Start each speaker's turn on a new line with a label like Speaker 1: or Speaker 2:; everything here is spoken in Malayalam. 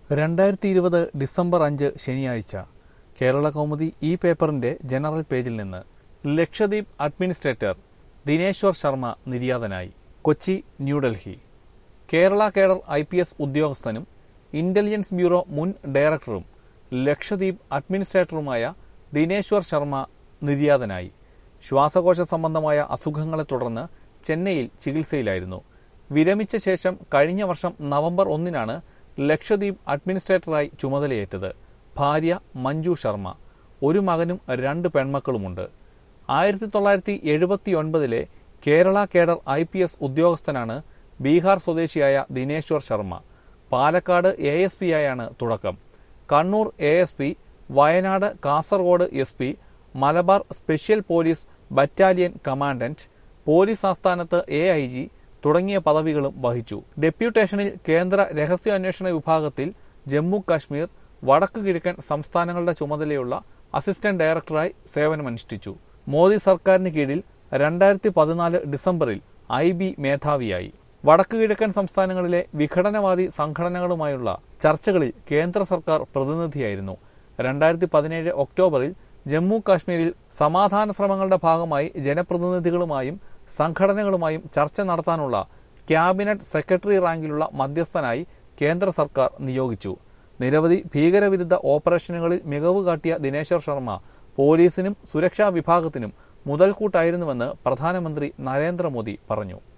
Speaker 1: രണ്ടായിരത്തി ഇരുപത് ഡിസംബർ അഞ്ച് ശനിയാഴ്ച കേരള കൗമുദി ഈ പേപ്പറിന്റെ ജനറൽ പേജിൽ നിന്ന് ലക്ഷദ്വീപ് അഡ്മിനിസ്ട്രേറ്റർ ദിനേശ്വർ ശർമ്മ നിര്യാതനായി Kochi New Delhi Kerala cadre I P S ഉദ്യോഗസ്ഥനും ഇന്റലിജൻസ് ബ്യൂറോ മുൻ ഡയറക്ടറും ലക്ഷദ്വീപ് അഡ്മിനിസ്ട്രേറ്ററുമായ ദിനേശ്വർ ശർമ്മ നിര്യാതനായി ശ്വാസകോശ സംബന്ധമായ അസുഖങ്ങളെ തുടർന്ന് ചെന്നൈയിൽ ചികിത്സയിലായിരുന്നു വിരമിച്ച ശേഷം കഴിഞ്ഞ വർഷം നവംബർ ഒന്നിനാണ് ലക്ഷദ്വീപ് അഡ്മിനിസ്ട്രേറ്ററായി ചുമതലയേറ്റത് ഭാര്യ മഞ്ജു ശർമ്മ ഒരു മകനും രണ്ട് പെൺമക്കളുമുണ്ട് ആയിരത്തി തൊള്ളായിരത്തി എഴുപത്തി ഒൻപതിലെ Kerala cadre I P S ഉദ്യോഗസ്ഥനാണ് ബീഹാർ സ്വദേശിയായ Dineshwar Sharma Palakkad A S P ആയാണ് തുടക്കം Kannur A S P Wayanad Kasaragod S P Malabar special police battalion commandant police ആസ്ഥാനത്ത് എ ഐ ജി തുടങ്ങിയ പദവികളും വഹിച്ചു ഡെപ്യൂട്ടേഷനിൽ കേന്ദ്ര രഹസ്യാന്വേഷണ വിഭാഗത്തിൽ ജമ്മു കാശ്മീർ വടക്കു കിഴക്കൻ സംസ്ഥാനങ്ങളുടെ ചുമതലയുള്ള അസിസ്റ്റന്റ് ഡയറക്ടറായി സേവനമനുഷ്ഠിച്ചു മോദി സർക്കാരിന് കീഴിൽ രണ്ടായിരത്തി പതിനാല് ഡിസംബറിൽ ഐ ബി മേധാവിയായി വടക്കു കിഴക്കൻ സംസ്ഥാനങ്ങളിലെ വിഘടനവാദി സംഘടനകളുമായുള്ള ചർച്ചകളിൽ കേന്ദ്ര സർക്കാർ പ്രതിനിധിയായിരുന്നു രണ്ടായിരത്തി പതിനേഴ് ഒക്ടോബറിൽ ജമ്മു കാശ്മീരിൽ സമാധാന ശ്രമങ്ങളുടെ ഭാഗമായി ജനപ്രതിനിധികളുമായും സംഘടനകളുമായും ചർച്ച നടത്താനുള്ള ക്യാബിനറ്റ് സെക്രട്ടറി റാങ്കിലുള്ള മധ്യസ്ഥനായി കേന്ദ്ര സർക്കാർ നിയോഗിച്ചു നിരവധി ഭീകരവിരുദ്ധ ഓപ്പറേഷനുകളിൽ മികവ് കാട്ടിയ ദിനേശ്വർ ശർമ്മ പോലീസിനും സുരക്ഷാ വിഭാഗത്തിനും മുതൽക്കൂട്ടായിരുന്നുവെന്ന് പ്രധാനമന്ത്രി നരേന്ദ്രമോദി പറഞ്ഞു